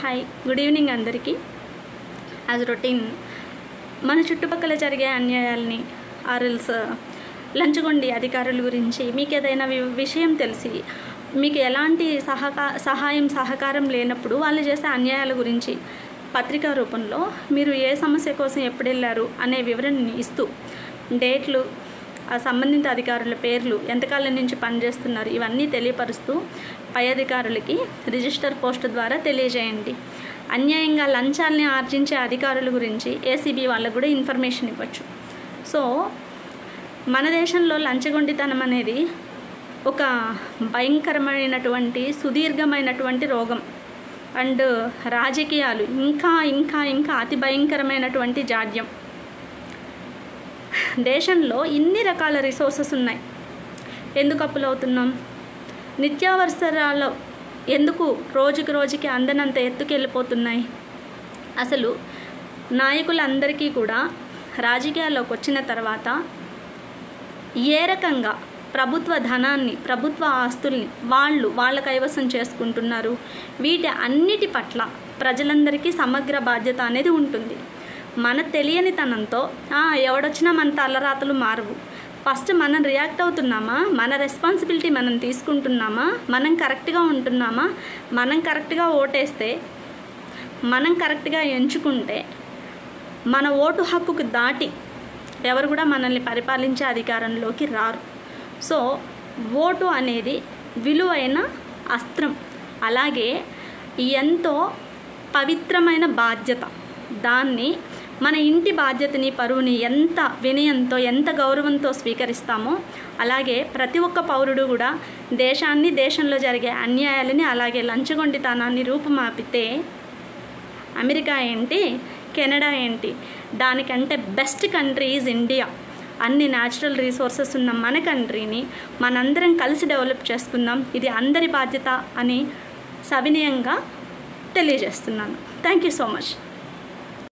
hi good evening అందరికీ as routine మన చుట్టుపక్కల జరిగే అన్యాయాల్ని ఆర్ఎల్స్ లంచగొండి అధికారుల గురించి మీకు ఏదైనా వి- విషయం తెలిసి మీకు ఎలాంటి సహకా సహాయం సహకారం లేనప్పుడు వాళ్ళు చేసే అన్యాయాల గురించి పత్రికా రూపంలో మీరు ఏ సమస్య కోసం ఎప్పుడు వెళ్ళారు అనే వివరణని ఇస్తూ డేట్లు ఆ సంబంధిత అధికారుల పేర్లు ఎంతకాలం నుంచి పనిచేస్తున్నారు ఇవన్నీ తెలియపరుస్తూ పై అధికారులకి రిజిస్టర్ పోస్ట్ ద్వారా తెలియజేయండి అన్యాయంగా లంచాల్ని ఆర్జించే అధికారుల గురించి ఏసీబీ వాళ్ళకు కూడా ఇన్ఫర్మేషన్ ఇవ్వచ్చు సో మన దేశంలో లంచగొండితనం అనేది ఒక భయంకరమైనటువంటి సుదీర్ఘమైనటువంటి రోగం అండ్ రాజకీయాలు ఇంకా ఇంకా ఇంకా అతి భయంకరమైనటువంటి జాడ్యం దేశంలో ఇన్ని రకాల రిసోర్సెస్ ఉన్నాయి ఎందుకు అప్పులు అవుతున్నాం నిత్యావసరాలు ఎందుకు రోజుకి రోజుకి అందనంత ఎత్తుకెళ్ళిపోతున్నాయి అసలు నాయకులందరికీ కూడా రాజకీయాల్లోకి వచ్చిన తర్వాత ఏ రకంగా ప్రభుత్వ ధనాన్ని ప్రభుత్వ ఆస్తుల్ని వాళ్ళు వాళ్ళ కైవసం చేసుకుంటున్నారు వీటి అన్నిటి పట్ల ప్రజలందరికీ సమగ్ర బాధ్యత అనేది ఉంటుంది మన తెలియనితనంతో "ఆ, ఎవడొచ్చినా మన తలరాతలు మారవు ఫస్ట్ మనం రియాక్ట్ అవుతున్నామా మన రెస్పాన్సిబిలిటీ మనం తీసుకుంటున్నామా మనం కరెక్ట్గా ఉంటున్నామా మనం కరెక్ట్గా ఓటేస్తే మనం కరెక్ట్గా ఎంచుకుంటే మన ఓటు హక్కుకు దాటి ఎవరు కూడా మనల్ని పరిపాలించే అధికారంలోకి రారు సో ఓటు అనేది విలువైన అస్త్రం అలాగే ఎంతో పవిత్రమైన బాధ్యత దాన్ని మన ఇంటి బాధ్యతని పరువుని ఎంత వినయంతో ఎంత గౌరవంతో స్వీకరిస్తామో అలాగే ప్రతి ఒక్క పౌరుడు కూడా దేశాన్ని దేశంలో జరిగే అన్యాయాలని అలాగే లంచగొండితనాన్ని రూపుమాపితే అమెరికా ఏంటి కెనడా ఏంటి దానికంటే బెస్ట్ కంట్రీ ఈజ్ ఇండియా అన్ని న్యాచురల్ రీసోర్సెస్ ఉన్న మన కంట్రీని మనందరం కలిసి డెవలప్ చేసుకుందాం ఇది అందరి బాధ్యత అని సవినయంగా తెలియజేస్తున్నాను థ్యాంక్ యూ సో మచ్